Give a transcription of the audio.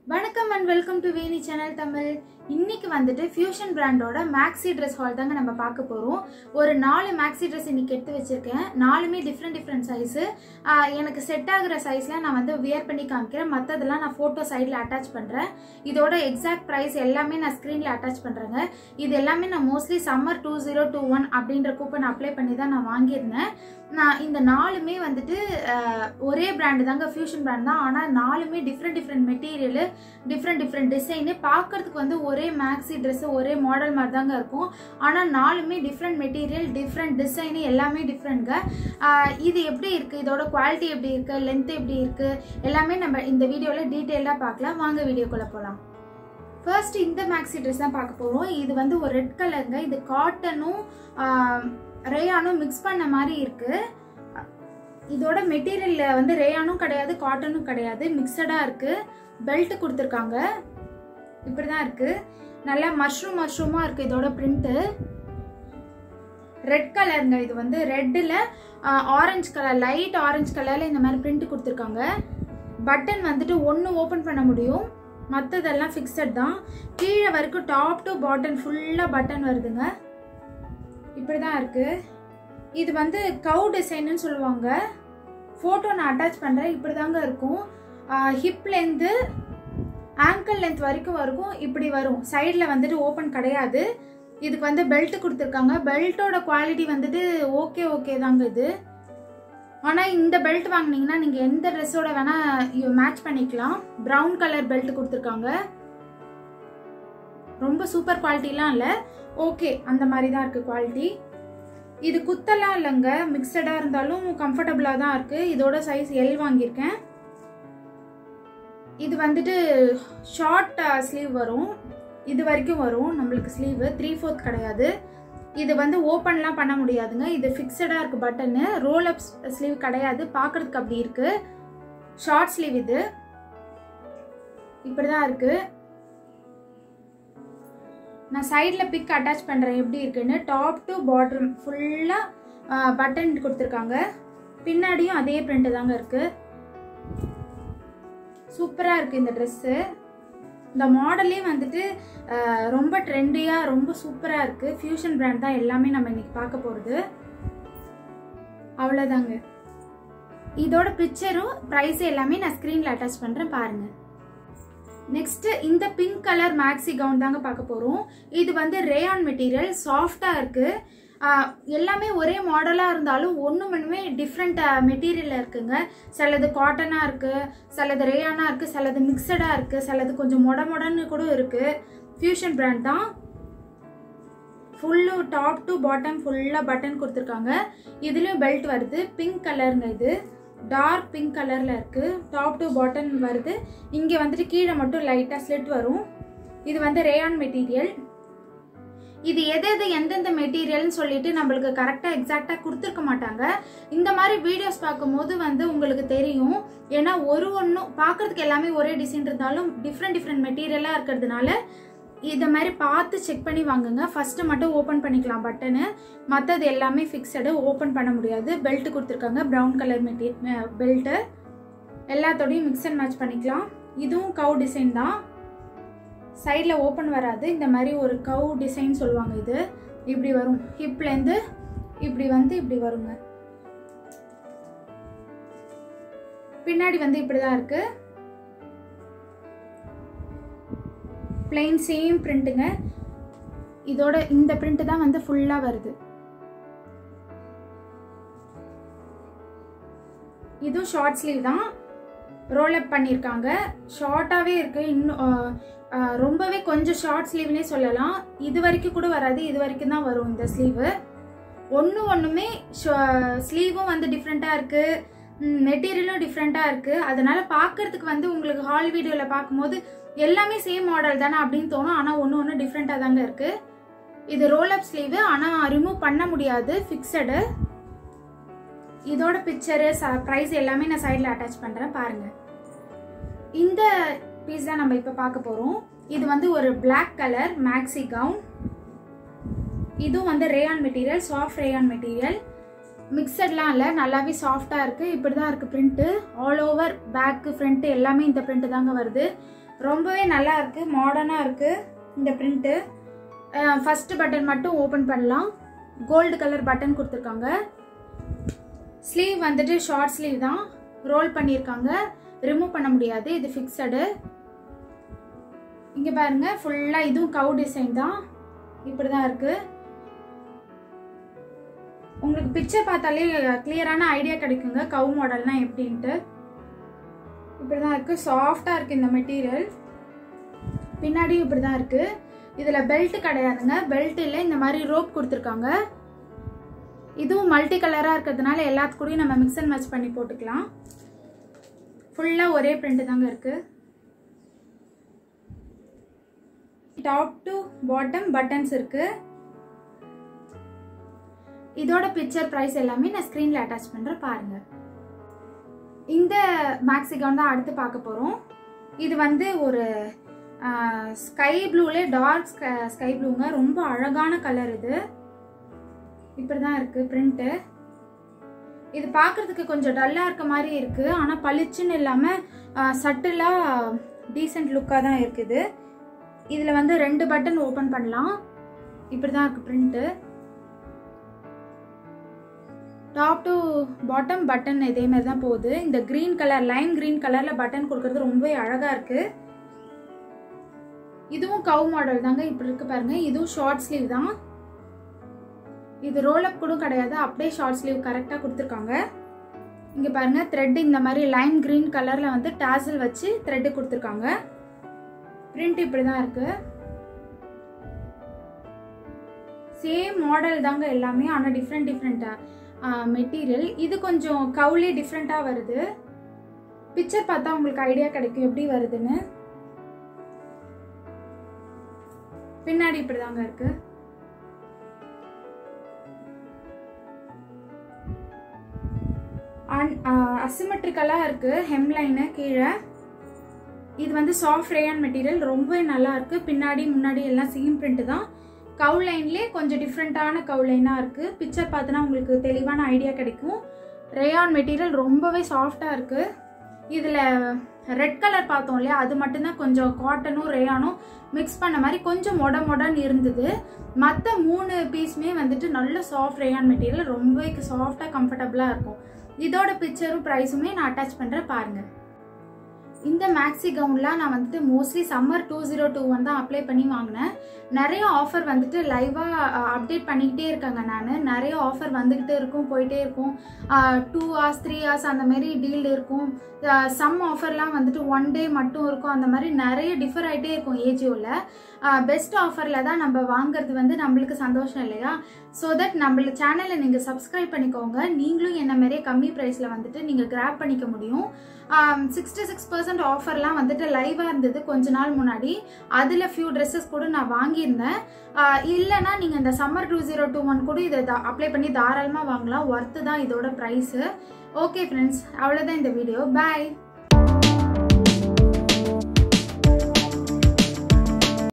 வணக்கம் and welcome to Veni channel Tamil இன்னைக்கு வந்துட்டு ஃபியூஷன் பிராண்டோட மேக்ஸி ட்ரெஸ் ஹால் தாங்க நம்ம பார்க்க போகிறோம் ஒரு நாலு மேக்ஸி ட்ரெஸ் இன்னைக்கு எடுத்து வச்சிருக்கேன் நாலுமே டிஃப்ரெண்ட் டிஃப்ரெண்ட் சைஸு எனக்கு செட் ஆகுற சைஸில் நான் வந்து வியர் பண்ணி காமிக்கிறேன் மற்றதெல்லாம் நான் ஃபோட்டோ சைடில் அட்டாச் பண்ணுறேன் இதோட எக்ஸாக்ட் ப்ரைஸ் எல்லாமே நான் ஸ்க்ரீனில் அட்டாச் பண்ணுறேங்க இது எல்லாமே நான் mostly summer two zero two one அப்படின்ற கூப்பன் அப்ளை பண்ணி தான் நான் வாங்கியிருந்தேன் நான் இந்த நாலுமே வந்துட்டு அஹ், ஒரே பிராண்டு தாங்க ஃபியூஷன் பிராண்ட் தான் ஆனால் நாலுமே different different material different different design பார்க்கறதுக்கு வந்து ஒரே மேக்ஸி ட்ரெஸ்ஸு ஒரே மாடல் மாதிரி தாங்க இருக்கும் ஆனால் நாலுமே டிஃப்ரெண்ட் மெட்டீரியல் டிஃப்ரெண்ட் டிசைனு எல்லாமே டிஃப்ரெண்ட்ங்க இது எப்படி இருக்குது இதோட குவாலிட்டி எப்படி இருக்குது லென்த் எப்படி இருக்குது எல்லாமே நம்ம இந்த வீடியோவில் டீட்டெயிலாக பார்க்கலாம் வாங்க வீடியோக்குள்ளே போகலாம் ஃபர்ஸ்ட் இந்த மேக்ஸி ட்ரெஸ் தான் பார்க்க போகிறோம் இது வந்து ஒரு ரெட் கலருங்க இது காட்டனும் ரேயானும் மிக்ஸ் பண்ண மாதிரி இருக்குது இதோட மெட்டீரியலில் வந்து ரேயானும் கிடையாது காட்டனும் கிடையாது மிக்சடாக இருக்குது பெல்ட் கொடுத்துருக்காங்க இப்படி தான் இருக்குது நல்லா மஷ்ரூம் மஷ்ரூமாக இருக்குது இதோட பிரிண்ட்டு ரெட் கலருங்க இது வந்து ரெட்டில் ஆரஞ்சு கலர் லைட் ஆரஞ்சு கலரில் இந்த மாதிரி பிரிண்ட் கொடுத்துருக்காங்க பட்டன் வந்துட்டு ஒன்று ஓப்பன் பண்ண முடியும் மற்றதெல்லாம் ஃபிக்ஸட் தான் கீழே வரைக்கும் டாப் டு பாட்டன் ஃபுல்லாக பட்டன் வருதுங்க இப்படி தான் இருக்குது இது வந்து கவு டிசைனுன்னு சொல்லுவாங்க ஃபோட்டோ நான் அட்டாச் பண்ணுறேன் இப்படி தாங்க இருக்கும் ஹிப்லேருந்து ஆங்கிள் லென்த் வரைக்கும் வரைக்கும் இப்படி வரும் சைடில் வந்துட்டு ஓப்பன் கிடையாது இதுக்கு வந்து பெல்ட் கொடுத்துருக்காங்க பெல்ட்டோட குவாலிட்டி வந்துட்டு ஓகே ஓகே தாங்க இது ஆனால் இந்த பெல்ட் வாங்கினீங்கன்னா நீங்கள் எந்த ட்ரெஸ்ஸோட வேணால் மேட்ச் பண்ணிக்கலாம் ப்ரௌன் கலர் பெல்ட் கொடுத்துருக்காங்க ரொம்ப சூப்பர் குவாலிட்டிலாம் இல்லை ஓகே அந்த மாதிரி தான் இருக்குது குவாலிட்டி இது குத்தெல்லாம் இல்லைங்க மிக்சடாக இருந்தாலும் கம்ஃபர்டபுளாக தான் இருக்குது இதோட சைஸ் எல் வாங்கியிருக்கேன் இது வந்துட்டு ஷார்ட் ஸ்லீவ் வரும் இது வரைக்கும் வரும் நம்மளுக்கு ஸ்லீவு த்ரீ ஃபோர்த் கிடையாது இது வந்து ஓப்பன்லாம் பண்ண முடியாதுங்க இது ஃபிக்ஸடாக இருக்குது பட்டனு ரோல் அப் ஸ்லீவ் கிடையாது பார்க்குறதுக்கு அப்படி இருக்குது ஷார்ட் ஸ்லீவ் இது இப்படி தான் இருக்குது நான் சைடில் பிக் அட்டாச் பண்ணுறேன் எப்படி இருக்குன்னு டாப் டு பாட்டம் ஃபுல்லாக பட்டன் கொடுத்துருக்காங்க பின்னாடியும் அதே பிரிண்ட் தாங்க இருக்குது சூப்பராக இருக்குது இந்த ட்ரெஸ்ஸு இந்த மாடலே வந்துட்டு அஹ், ரொம்ப ட்ரெண்டியாக ரொம்ப சூப்பராக இருக்குது ஃபியூஷன் பிராண்ட் தான் எல்லாமே நம்ம இன்னைக்கு பார்க்க போகிறது அவ்வளோதாங்க இதோட பிக்சரும் ப்ரைஸ் எல்லாமே நான் ஸ்க்ரீனில் அட்டாச் பண்ணுறேன் பாருங்கள் நெக்ஸ்ட் இந்த பிங்க் கலர் மேக்ஸி கவுன் தாங்க பார்க்க போகிறோம் இது வந்து ரேயான் மெட்டீரியல் சாஃப்டாக இருக்குது எல்லாமே ஒரே மாடலாக இருந்தாலும் ஒன்று ஒன்றுமே டிஃப்ரெண்ட் மெட்டீரியலில் இருக்குங்க சிலது காட்டனாக இருக்குது சிலது ரேயானாக இருக்குது சிலது மிக்சடாக இருக்குது சிலது கொஞ்சம் மொட மொடன்னு கூட இருக்குது ஃபியூஷன் பிராண்ட் தான் ஃபுல்லு டாப் டு பாட்டம் ஃபுல்லாக பட்டன் கொடுத்துருக்காங்க இதுலேயும் பெல்ட் வருது பிங்க் கலருங்க இது டார்க் பிங்க் கலரில் இருக்குது டாப் டு பாட்டன் வருது இங்கே வந்துட்டு கீழே மட்டும் லைட்டாக ஸ்லிட் வரும் இது வந்து ரேயான் மெட்டீரியல் இது எது எது எந்தெந்த மெட்டீரியல்னு சொல்லிட்டு நம்மளுக்கு கரெக்டாக எக்ஸாக்டாக கொடுத்துருக்க மாட்டாங்க இந்த மாதிரி வீடியோஸ் பார்க்கும்போது வந்து உங்களுக்கு தெரியும் ஏன்னா ஒரு ஒன்றும் பார்க்கறதுக்கு எல்லாமே ஒரே டிசைன் இருந்தாலும் டிஃப்ரெண்ட் டிஃப்ரெண்ட் மெட்டீரியலாக இருக்கிறதுனால இதை மாதிரி பார்த்து செக் பண்ணி வாங்குங்க ஃபஸ்ட்டு மட்டும் ஓப்பன் பண்ணிக்கலாம் பட்டனு மற்றது எல்லாமே ஃபிக்ஸடு ஓப்பன் பண்ண முடியாது பெல்ட் கொடுத்துருக்காங்க ப்ரௌன் கலர் மெட்டீ பெல்ட்டு எல்லாத்தோடையும் மிக்ஸ் அண்ட் மேட்ச் பண்ணிக்கலாம் இதுவும் கவு டிசைன் தான் சைடில் ஓப்பன் வராது இந்த மாதிரி ஒரு கவு டிசைன் சொல்லுவாங்க இது இப்படி வரும் ஹிப்லேருந்து இப்படி வந்து இப்படி வருங்க பின்னாடி வந்து இப்படி தான் இருக்கு பிளெயின் சேம் பிரிண்ட்டுங்க இதோட இந்த பிரிண்ட் தான் வந்து ஃபுல்லாக வருது இதுவும் ஷார்ட் ஸ்லீவ் தான் ரோல் அப் பண்ணியிருக்காங்க ஷார்ட்டாகவே இருக்குது இன்னும் அஹ், அஹ், ரொம்பவே கொஞ்சம் ஷார்ட் ஸ்லீவ்னே சொல்லலாம் இது வரைக்கும் கூட வராது இது வரைக்கும் தான் வரும் இந்த ஸ்லீவு ஒன்று ஒன்றுமே ஸ்லீவும் வந்து டிஃப்ரெண்ட்டாக இருக்குது மெட்டீரியலும் டிஃப்ரெண்ட்டாக இருக்குது அதனால் பார்க்கறதுக்கு வந்து உங்களுக்கு ஹால் வீடியோவில் பார்க்கும்போது எல்லாமே சேம் மாடல் தானே அப்படின்னு தோணும் ஆனால் ஒன்று ஒன்று டிஃப்ரெண்ட்டாக தாங்க இருக்குது இது ரோல் அப் ஸ்லீவு ஆனால் ரிமூவ் பண்ண முடியாது ஃபிக்ஸடு இதோட பிக்சரு ப்ரைஸ் எல்லாமே நான் சைடில் அட்டாச் பண்ணுறேன் பாருங்கள் இந்த பீஸ் தான் நம்ம இப்போ பார்க்க போகிறோம் இது வந்து ஒரு Black கலர் மேக்ஸி கவுன் இதுவும் வந்து rayon material soft rayon material மிக்சட்லாம் இல்லை நல்லாவே சாஃப்டாக இருக்குது இப்படி தான் இருக்குது print all over back front எல்லாமே இந்த பிரிண்ட்டு தாங்க வருது ரொம்பவே நல்லா இருக்குது மாடர்னாக இருக்குது இந்த பிரிண்ட்டு ஃபஸ்ட்டு பட்டன் மட்டும் ஓப்பன் பண்ணலாம் கோல்டு கலர் பட்டன் கொடுத்துருக்காங்க ஸ்லீவ் வந்துட்டு ஷார்ட் ஸ்லீவ் தான் ரோல் பண்ணியிருக்காங்க ரிமூவ் பண்ண முடியாது இது ஃபிக்ஸடு இங்கே பாருங்க ஃபுல்லாக இதுவும் கவு டிசைன் தான் இப்படி தான் இருக்குது உங்களுக்கு பிக்சர் பார்த்தாலே கிளியரான ஐடியா கிடைக்குங்க கவு மாடல்னா எப்படின்ட்டு இப்படி தான் இருக்குது சாஃப்டாக இருக்குது இந்த மெட்டீரியல் பின்னாடியும் இப்படி தான் இருக்குது இதில் பெல்ட் கிடையாதுங்க பெல்ட் இல்லை இந்த மாதிரி ரோப் கொடுத்துருக்காங்க இதுவும் மல்டி கலராக இருக்கிறதுனால எல்லாத்துக்கூடயும் நம்ம மிக்ஸ் அண்ட் மேட்ச் பண்ணி போட்டுக்கலாம் ஃபுல்லாக ஒரே பிரிண்ட் தாங்க இருக்குது டாப் டு பாட்டம் பட்டன்ஸ் இருக்குது இதோட பிக்சர் ப்ரைஸ் எல்லாமே நான் ஸ்க்ரீனில் அட்டாச் பண்ணுறேன் பாருங்கள் இந்த மேக்ஸி கவுன் தான் அடுத்து பார்க்க போகிறோம் இது வந்து ஒரு ஸ்கை ப்ளூலே டார்க் ஸ்கை ப்ளூங்க ரொம்ப அழகான கலர் இது இப்படி தான் இருக்குது பிரிண்ட்டு இது பார்க்குறதுக்கு கொஞ்சம் டல்லாக இருக்க மாதிரி இருக்குது ஆனால் பளிச்சுன்னு இல்லாமல் சட்டிலாக டீசெண்ட் லுக்காக தான் இருக்குது இதில் வந்து ரெண்டு பட்டன் ஓப்பன் பண்ணலாம் இப்படி தான் இருக்குது print top to bottom button இதே மாதிரி தான் போகுது இந்த க்ரீன் கலர் லைம் க்ரீன் கலரில் பட்டன் கொடுக்கறது ரொம்பவே அழகாக இருக்குது இதுவும் கவு மாடல் தாங்க இப்படி இருக்கு பாருங்க இதுவும் ஷார்ட் ஸ்லீவ் தான் இது ரோல் அப் கூட கிடையாது அப்படியே ஷார்ட் ஸ்லீவ் கரெக்டாக கொடுத்துருக்காங்க இங்கே பாருங்க த்ரெட் இந்த மாதிரி லைம் க்ரீன் கலரில் வந்து டாசல் வச்சு த்ரெட்டு கொடுத்துருக்காங்க பிரிண்ட் இப்படி தான் இருக்கு சேம் மாடல் தாங்க எல்லாமே ஆனால் டிஃப்ரெண்ட் டிஃப்ரெண்ட்டாக மெட்டீரியல் இது கொஞ்சம் கவுலே டிஃப்ரெண்ட்டாக வருது பிக்சர் பார்த்தா உங்களுக்கு ஐடியா கிடைக்கும் எப்படி வருதுன்னு பின்னாடி இப்படிதாங்க இருக்கு அசிமெட்ரிக்கலாக இருக்கு ஹெம்லைனு கீழே இது வந்து சாஃப்ட் ரேயான் மெட்டீரியல் ரொம்பவே நல்லா இருக்கு பின்னாடி முன்னாடி எல்லாம் சேம் பிரிண்ட் தான் கவு லைன்லேயே கொஞ்சம் டிஃப்ரெண்ட்டான கவு லைனாக இருக்குது பிக்சர் பார்த்தோன்னா உங்களுக்கு தெளிவான ஐடியா கிடைக்கும் ரேயான் மெட்டீரியல் ரொம்பவே சாஃப்டாக இருக்குது இதில் ரெட் கலர் பார்த்தோம் இல்லையா அது மட்டும்தான் கொஞ்சம் காட்டனும் ரேயானும் மிக்ஸ் பண்ண மாதிரி கொஞ்சம் மொட மொடன்னு இருந்தது மற்ற மூணு பீஸுமே வந்துட்டு நல்ல சாஃப்ட் ரேயான் மெட்டீரியல் ரொம்பவே சாஃப்டாக கம்ஃபர்டபுளாக இருக்கும் இதோட பிக்சரும் ப்ரைஸுமே நான் அட்டாச் பண்ணுறேன் பாருங்கள் இந்த மேக்ஸி கவுன்லாம் நான் வந்துட்டு mostly summer two zero two one தான் அப்ளை பண்ணி வாங்கினேன் நிறைய ஆஃபர் வந்துட்டு லைவாக அப்டேட் பண்ணிக்கிட்டே இருக்காங்க நான் நிறைய ஆஃபர் வந்துக்கிட்டே இருக்கும் போயிட்டே இருக்கும் டூ ஹவர்ஸ் த்ரீ ஹவர்ஸ் அந்த மாதிரி டீல் இருக்கும் சம் ஆஃபர்லாம் வந்துட்டு ஒன் டே மட்டும் இருக்கும் அந்த மாதிரி நிறைய டிஃபர் ஆகிட்டே இருக்கும் ஏஜியோவில் பெஸ்ட் ஆஃபரில் தான் நம்ம வாங்குறது வந்து நம்மளுக்கு சந்தோஷம் இல்லையா ஸோ தட் நம்மளுக்கு சேனலை நீங்கள் சப்ஸ்கிரைப் பண்ணிக்கோங்க நீங்களும் என்ன மாதிரியே கம்மி ப்ரைஸில் வந்துட்டு நீங்கள் கிராப் பண்ணிக்க முடியும் சிக்ஸ்டி சிக்ஸ் பர்சன்ட் ஆஃபர்லாம் வந்துட்டு லைவாக இருந்தது கொஞ்ச நாள் முன்னாடி அதில் ஃபியூ ட்ரெஸ்ஸஸ் கூட நான் வாங்கியிருந்தேன் இல்லைனா நீங்கள் இந்த summer two zero two one கூட இதை அப்ளை பண்ணி தாராளமாக வாங்கலாம் ஒர்த்து தான் இதோட ப்ரைஸு ஓகே ஃப்ரெண்ட்ஸ் அவ்வளோதான் இந்த வீடியோ பாய்